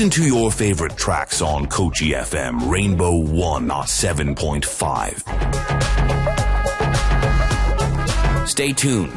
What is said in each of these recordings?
Listen to your favorite tracks on Kochi FM Rainbow 107.5. Stay tuned.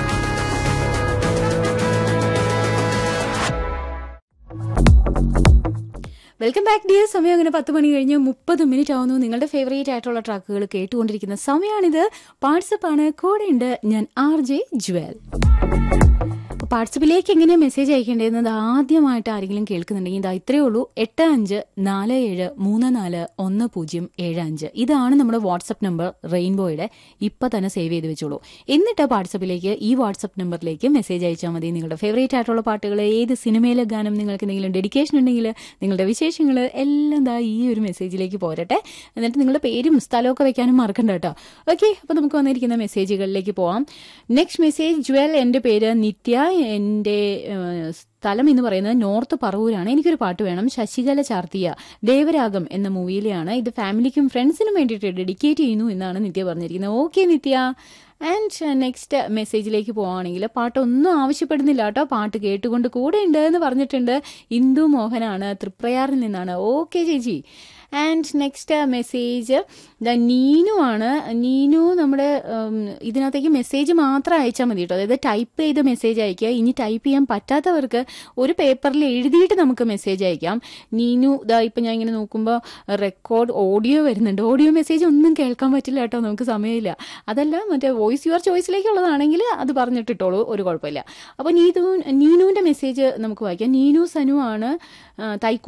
Welcome back dear സമയം അങ്ങനെ പത്ത് മണി കഴിഞ്ഞ് മുപ്പത് മിനിറ്റ് ആവുന്നു നിങ്ങളുടെ ഫേവറേറ്റ് ആയിട്ടുള്ള ട്രാക്കുകൾ കേട്ടുകൊണ്ടിരിക്കുന്ന സമയമാണിത് വാട്സപ്പ് ആണ് കൂടെയുണ്ട് ഞാൻ ആർ ജെ ജ്വൽ വാട്സപ്പിലേക്ക് എങ്ങനെയാണ് മെസ്സേജ് അയക്കേണ്ടതെന്നത് ആദ്യമായിട്ട് ആരെങ്കിലും കേൾക്കുന്നുണ്ടെങ്കിൽ ഇതാ ഇത്രയേ ഉള്ളൂ എട്ട് അഞ്ച് നാല് ഏഴ് മൂന്ന് നാല് ഒന്ന് പൂജ്യം ഏഴ് അഞ്ച് ഇതാണ് നമ്മുടെ വാട്സപ്പ് നമ്പർ റെയിൻബോയുടെ ഇപ്പം തന്നെ സേവ് ചെയ്ത് വെച്ചോളൂ എന്നിട്ട് വാട്സപ്പിലേക്ക് ഈ വാട്സപ്പ് നമ്പറിലേക്ക് മെസ്സേജ് അയച്ചാൽ മതി നിങ്ങളുടെ ഫേവറേറ്റ് ആയിട്ടുള്ള പാട്ടുകൾ ഏത് സിനിമയിലെ ഗാനം നിങ്ങൾക്ക് എന്തെങ്കിലും ഡെഡിക്കേഷൻ ഉണ്ടെങ്കിൽ നിങ്ങളുടെ വിശേഷങ്ങൾ എല്ലാം ദാ ഈ ഒരു മെസ്സേജിലേക്ക് പോരട്ടെ എന്നിട്ട് നിങ്ങളുടെ പേരും സ്ഥലമൊക്കെ വെക്കാനും മറക്കണ്ട കേട്ടോ ഓക്കെ അപ്പോൾ നമുക്ക് വന്നിരിക്കുന്ന മെസ്സേജുകളിലേക്ക് പോവാം നെക്സ്റ്റ് മെസ്സേജ് ജ്വൽ എൻ്റെ പേര് നിത്യ എൻ്റെ ഏഹ്, സ്ഥലം എന്ന് പറയുന്നത് നോർത്ത് പറവൂരാണ് എനിക്കൊരു പാട്ട് വേണം ശശികല ചാർത്തിയ ദേവരാഗം എന്ന മൂവിയിലെയാണ് ഇത് ഫാമിലിക്കും ഫ്രണ്ട്സിനും വേണ്ടിയിട്ട് ഡെഡിക്കേറ്റ് ചെയ്യുന്നു എന്നാണ് നിത്യ പറഞ്ഞിരിക്കുന്നത് ഓക്കെ നിത്യ ആൻഡ് നെക്സ്റ്റ് മെസ്സേജിലേക്ക് പോവുകയാണെങ്കിൽ പാട്ടൊന്നും ആവശ്യപ്പെടുന്നില്ല കേട്ടോ പാട്ട് കേട്ടുകൊണ്ട് കൂടെ ഉണ്ട് എന്ന് പറഞ്ഞിട്ടുണ്ട് ഇന്ദു മോഹനാണ് തൃപ്രയാറിൽ നിന്നാണ് ഓക്കെ ചേച്ചി and next message the Neenu ആണ് നീനു നമ്മുടെ ഉം, ഇതിനകത്തേക്ക് മെസ്സേജ് മാത്രം അയച്ചാൽ മതി കേട്ടോ അതായത് ടൈപ്പ് ചെയ്ത് മെസ്സേജ് അയക്കുക ഇനി ടൈപ്പ് ചെയ്യാൻ പറ്റാത്തവർക്ക് ഒരു പേപ്പറിൽ എഴുതിയിട്ട് നമുക്ക് മെസ്സേജ് അയക്കാം നീനു ഇതാ ഇപ്പം ഞാൻ ഇങ്ങനെ നോക്കുമ്പോൾ റെക്കോർഡ് ഓഡിയോ വരുന്നുണ്ട് ഓഡിയോ മെസ്സേജ് ഒന്നും കേൾക്കാൻ പറ്റില്ല കേട്ടോ നമുക്ക് സമയമില്ല അതല്ല മറ്റേ വോയിസ് യുവർ ചോയ്സിലേക്കുള്ളതാണെങ്കിൽ അത് പറഞ്ഞിട്ടിട്ടോളൂ ഒരു കുഴപ്പമില്ല അപ്പോൾ നീതു നീനുവിൻ്റെ മെസ്സേജ് നമുക്ക് വായിക്കാം നീനു സനു ആണ് ആ, തൈക്കു